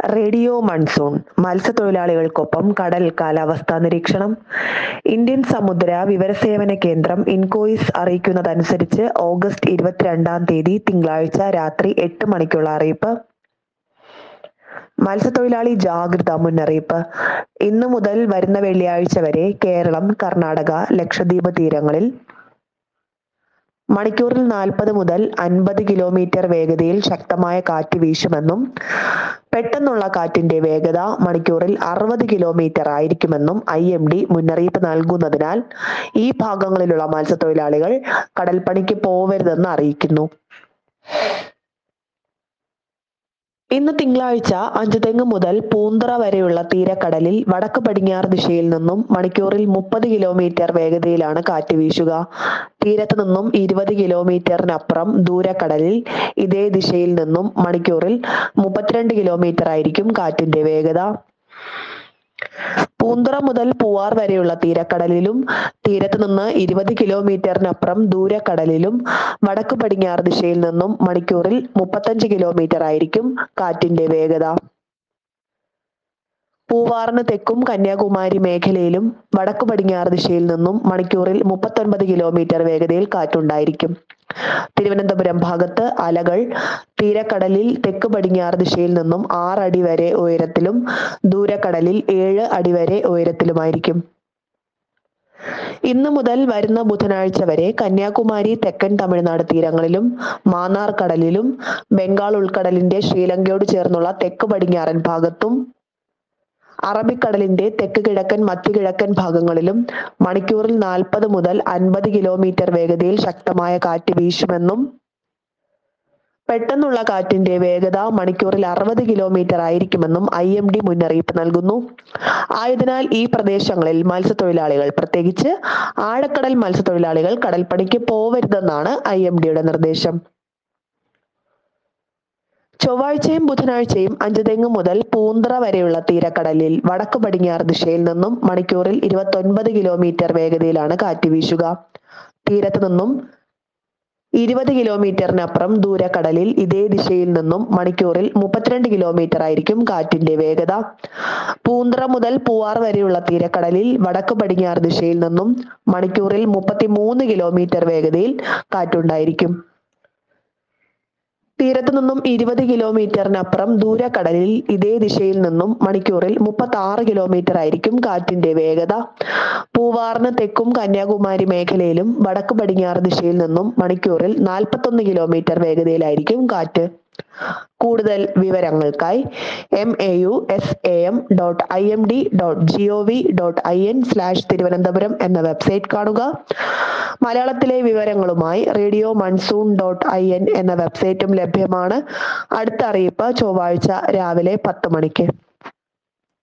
radio monsoon മത്സ്യത്തൊഴിലാളികൾക്കൊപ്പം കടൽ കാലാവസ്ഥാ നിരീക്ഷണം ഇന്ത്യൻ സമുദ്ര വിവരസേവന കേന്ദ്രം ഇൻകോയിസ് അറിയിക്കുന്നതനുസരിച്ച് ഓഗസ്റ്റ് ഇരുപത്തിരണ്ടാം തീയതി തിങ്കളാഴ്ച രാത്രി എട്ട് മണിക്കുള്ള അറിയിപ്പ് മത്സ്യത്തൊഴിലാളി ജാഗ്രതാ മുന്നറിയിപ്പ് ഇന്നു മുതൽ വരുന്ന വെള്ളിയാഴ്ച വരെ കേരളം കർണാടക ലക്ഷദ്വീപ് തീരങ്ങളിൽ മണിക്കൂറിൽ നാൽപ്പത് മുതൽ അൻപത് കിലോമീറ്റർ വേഗതയിൽ ശക്തമായ കാറ്റ് വീശുമെന്നും പെട്ടെന്നുള്ള കാറ്റിന്റെ വേഗത മണിക്കൂറിൽ അറുപത് കിലോമീറ്റർ ആയിരിക്കുമെന്നും ഐ എം ഡി മുന്നറിയിപ്പ് നൽകുന്നതിനാൽ ഈ ഭാഗങ്ങളിലുള്ള മത്സ്യത്തൊഴിലാളികൾ കടൽപ്പണിക്ക് പോവരുതെന്ന് അറിയിക്കുന്നു ഇന്ന് തിങ്കളാഴ്ച അഞ്ചുതെങ്ങ് മുതൽ പൂന്തറ വരെയുള്ള തീരക്കടലിൽ വടക്ക് പടിഞ്ഞാറ് ദിശയിൽ നിന്നും മണിക്കൂറിൽ മുപ്പത് കിലോമീറ്റർ വേഗതയിലാണ് കാറ്റ് വീശുക തീരത്ത് നിന്നും ഇരുപത് കിലോമീറ്ററിനപ്പുറം ദൂരക്കടലിൽ ഇതേ ദിശയിൽ നിന്നും മണിക്കൂറിൽ മുപ്പത്തിരണ്ട് കിലോമീറ്റർ ആയിരിക്കും കാറ്റിന്റെ വേഗത പൂന്തുറ മുതൽ പൂവാർ വരെയുള്ള തീരക്കടലിലും തീരത്ത് നിന്ന് ഇരുപത് കിലോമീറ്ററിനപ്പുറം ദൂരക്കടലിലും വടക്ക് പടിഞ്ഞാറ് ദിശയിൽ നിന്നും മണിക്കൂറിൽ മുപ്പത്തഞ്ച് കിലോമീറ്റർ ആയിരിക്കും കാറ്റിന്റെ വേഗത പൂവാറിന് തെക്കും കന്യാകുമാരി മേഖലയിലും വടക്ക് പടിഞ്ഞാറ് ദിശയിൽ നിന്നും മണിക്കൂറിൽ മുപ്പത്തൊൻപത് കിലോമീറ്റർ വേഗതയിൽ കാറ്റുണ്ടായിരിക്കും തിരുവനന്തപുരം ഭാഗത്ത് അലകൾ തീരക്കടലിൽ തെക്ക് പടിഞ്ഞാറ് ദിശയിൽ നിന്നും ആറ് അടി വരെ ഉയരത്തിലും ദൂരക്കടലിൽ ഏഴ് അടി വരെ ഉയരത്തിലുമായിരിക്കും ഇന്ന് മുതൽ വരുന്ന ബുധനാഴ്ച വരെ കന്യാകുമാരി തെക്കൻ തമിഴ്നാട് തീരങ്ങളിലും മാന്നാർ കടലിലും ബംഗാൾ ഉൾക്കടലിന്റെ ശ്രീലങ്കയോട് ചേർന്നുള്ള തെക്ക് പടിഞ്ഞാറൻ ഭാഗത്തും അറബിക്കടലിന്റെ തെക്ക് കിഴക്കൻ മധ്യകിഴക്കൻ ഭാഗങ്ങളിലും മണിക്കൂറിൽ നാൽപ്പത് മുതൽ അൻപത് കിലോമീറ്റർ വേഗതയിൽ ശക്തമായ കാറ്റ് വീശുമെന്നും പെട്ടെന്നുള്ള കാറ്റിന്റെ വേഗത മണിക്കൂറിൽ അറുപത് കിലോമീറ്റർ ആയിരിക്കുമെന്നും ഐ എം ഡി മുന്നറിയിപ്പ് നൽകുന്നു ആയതിനാൽ ഈ പ്രദേശങ്ങളിൽ മത്സ്യത്തൊഴിലാളികൾ പ്രത്യേകിച്ച് ആഴക്കടൽ മത്സ്യത്തൊഴിലാളികൾ കടൽപ്പണിക്ക് പോവരുതെന്നാണ് ഐ എം ഡിയുടെ നിർദ്ദേശം ചൊവ്വാഴ്ചയും ബുധനാഴ്ചയും അഞ്ചുതെങ്ങ് മുതൽ പൂന്തറ വരെയുള്ള തീരക്കടലിൽ വടക്ക് പടിഞ്ഞാറ് ദിശയിൽ നിന്നും മണിക്കൂറിൽ ഇരുപത്തൊൻപത് കിലോമീറ്റർ വേഗതയിലാണ് കാറ്റ് വീശുക തീരത്ത് നിന്നും ഇരുപത് കിലോമീറ്ററിനപ്പുറം ദൂരക്കടലിൽ ഇതേ ദിശയിൽ നിന്നും മണിക്കൂറിൽ മുപ്പത്തിരണ്ട് കിലോമീറ്റർ ആയിരിക്കും കാറ്റിന്റെ വേഗത പൂന്തറ മുതൽ പൂവാർ വരെയുള്ള തീരക്കടലിൽ വടക്ക് പടിഞ്ഞാറ് ദിശയിൽ നിന്നും മണിക്കൂറിൽ മുപ്പത്തിമൂന്ന് കിലോമീറ്റർ വേഗതയിൽ കാറ്റുണ്ടായിരിക്കും തീരത്ത് നിന്നും ഇരുപത് കിലോമീറ്ററിനപ്പുറം ദൂരക്കടലിൽ ഇതേ ദിശയിൽ നിന്നും മണിക്കൂറിൽ മുപ്പത്തി ആറ് കിലോമീറ്റർ ആയിരിക്കും കാറ്റിന്റെ വേഗത പൂവാറിന് തെക്കും കന്യാകുമാരി മേഖലയിലും വടക്ക് പടിഞ്ഞാറ് ദിശയിൽ നിന്നും മണിക്കൂറിൽ നാൽപ്പത്തൊന്ന് കിലോമീറ്റർ വേഗതയിലായിരിക്കും കാറ്റ് കൂടുതൽ വിവരങ്ങൾക്കായി M A U S A M dot I M D dot G O V dot I N slash Thiruvananthapuram എന്ന വെബ്സൈറ്റ് കാണുക മലയാളത്തിലെ വിവരങ്ങളുമായി radio monsoon dot I N എന്ന വെബ്സൈറ്റും ലഭ്യമാണ് അടുത്ത അറിയിപ്പ് ചൊവ്വാഴ്ച രാവിലെ പത്ത് മണിക്ക്